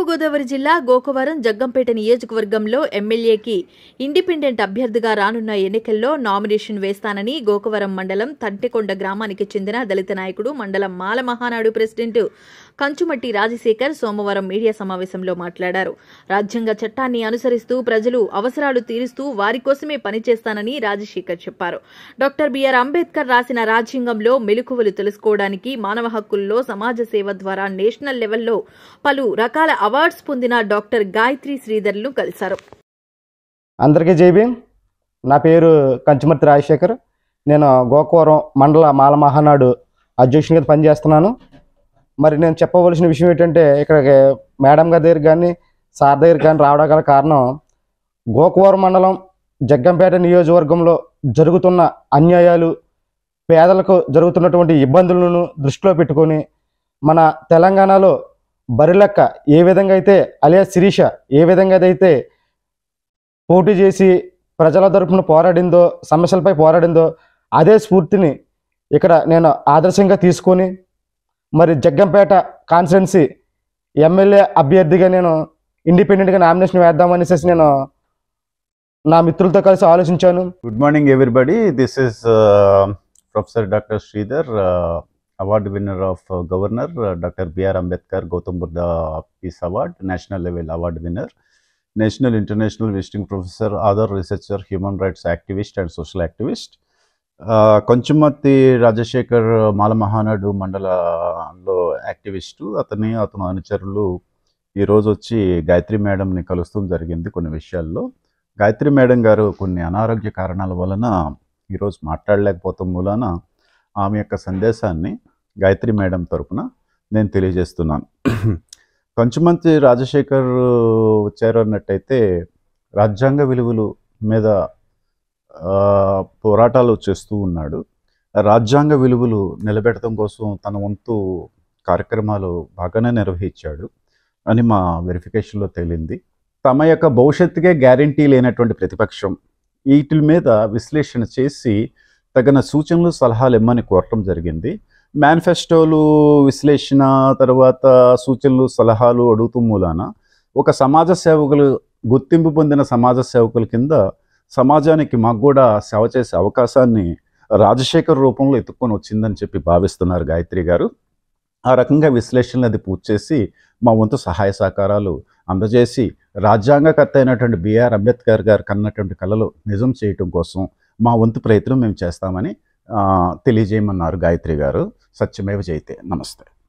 తూర్పుగోదావరి జిల్లా గోకవరం జగ్గంపేట నియోజకవర్గంలో ఎమ్మెల్యేకి ఇండిపెండెంట్ అభ్యర్థిగా రానున్న ఎన్నికల్లో నామినేషన్ వేస్తానని గోకవరం మండలం తంటెకొండ గ్రామానికి చెందిన దళిత నాయకుడు మండలం మాల మహానాడు ప్రెసిడెంట్ కంచుమట్టి రాజశేఖర్ సోమవారం మీడియా సమావేశంలో మాట్లాడారు రాజ్యాంగ చట్టాన్ని అనుసరిస్తూ ప్రజలు అవసరాలు తీరుస్తూ వారి కోసమే పనిచేస్తానని రాజశేఖర్ చెప్పారు డాక్టర్ బిఆర్ అంబేద్కర్ రాసిన రాజ్యాంగంలో మెలకువలు తెలుసుకోవడానికి మానవ హక్కుల్లో సమాజ సేవ ద్వారా నేషనల్ లెవెల్లో పలు రకాల అవార్డ్స్ పొందిన డాక్టర్ గాయత్రి శ్రీధర్ను కలిశారు అందరికీ జై భీమ్ నా పేరు కంచుమర్తి రాజశేఖర్ నేను గోకవరం మండల మాల మహానాడు అధ్యక్షునిగా పనిచేస్తున్నాను మరి నేను చెప్పవలసిన విషయం ఏంటంటే ఇక్కడికి మేడం గారి దగ్గర కానీ సార్ దగ్గర కానీ రావడం గల కారణం గోకవరం మండలం జగ్గంపేట నియోజకవర్గంలో జరుగుతున్న అన్యాయాలు పేదలకు జరుగుతున్నటువంటి ఇబ్బందులను దృష్టిలో పెట్టుకొని మన తెలంగాణలో బరిలెక్క ఏ విధంగా అయితే అలియా శిరీష ఏ విధంగా అయితే పోటీ చేసి ప్రజల తరపున పోరాడిందో సమస్యలపై పోరాడిందో అదే స్ఫూర్తిని ఇక్కడ నేను ఆదర్శంగా తీసుకొని మరి జగ్గంపేట కాన్స్టిట్యున్సీ ఎమ్మెల్యే అభ్యర్థిగా నేను ఇండిపెండెంట్గా నామినేషన్ వేద్దామనేసి నేను నా మిత్రులతో కలిసి ఆలోచించాను Good morning, everybody. This is uh, Professor Dr. Sridhar, uh, award winner of uh, Governor uh, Dr. B.R. Ambedkar Gautam Buddha Peace Award, national level award winner, national international visiting professor, other researcher, human rights activist, and social activist. Uh, కొంచెమత్తి Rajasekhar మాల మహానాడు మండలంలో activist అతని అతను అనుచరులు ఈరోజు వచ్చి గాయత్రి మేడంని కలుస్తూ జరిగింది కొన్ని విషయాల్లో గాయత్రి మేడం గారు కొన్ని అనారోగ్య కారణాల వలన ఈరోజు మాట్లాడలేకపోతాం మూలాన ఆమె యొక్క సందేశాన్ని గాయత్రి మేడం తరపున నేను తెలియజేస్తున్నాను కొంచెమంది రాజశేఖర్ వచ్చారు అన్నట్టయితే రాజ్యాంగ విలువలు మీద ఆ, పోరాటాలు చేస్తూ ఉన్నాడు రాజ్యాంగ విలువలు నిలబెట్టడం కోసం తన వంతు కార్యక్రమాలు బాగానే నిర్వహించాడు అని మా వెరిఫికేషన్లో తేలింది తమ యొక్క భవిష్యత్తుకే గ్యారంటీ లేనటువంటి ప్రతిపక్షం వీటి మీద విశ్లేషణ చేసి తగిన సూచనలు సలహాలు ఇమ్మని కోరటం జరిగింది మేనిఫెస్టోలు విశ్లేషణ తర్వాత సూచనలు సలహాలు అడుగుతూ మూలాన ఒక సమాజ సేవకులు గుర్తింపు పొందిన సమాజ సేవకుల కింద సమాజానికి మాకు కూడా సేవ చేసే అవకాశాన్ని రాజశేఖర్ రూపంలో ఎత్తుక్కొని వచ్చిందని చెప్పి భావిస్తున్నారు గాయత్రి గారు ఆ రకంగా విశ్లేషణలు అది పూర్తి చేసి మా వంతు సహాయ సహకారాలు అందజేసి రాజ్యాంగకర్త అయినటువంటి బిఆర్ అంబేద్కర్ గారు కన్నటువంటి కళలు నిజం చేయటం కోసం మా వంతు ప్రయత్నం మేము చేస్తామని ఆ, తెలియజేయమన్నారు గాయత్రి గారు సత్యమేవ జైతే నమస్తే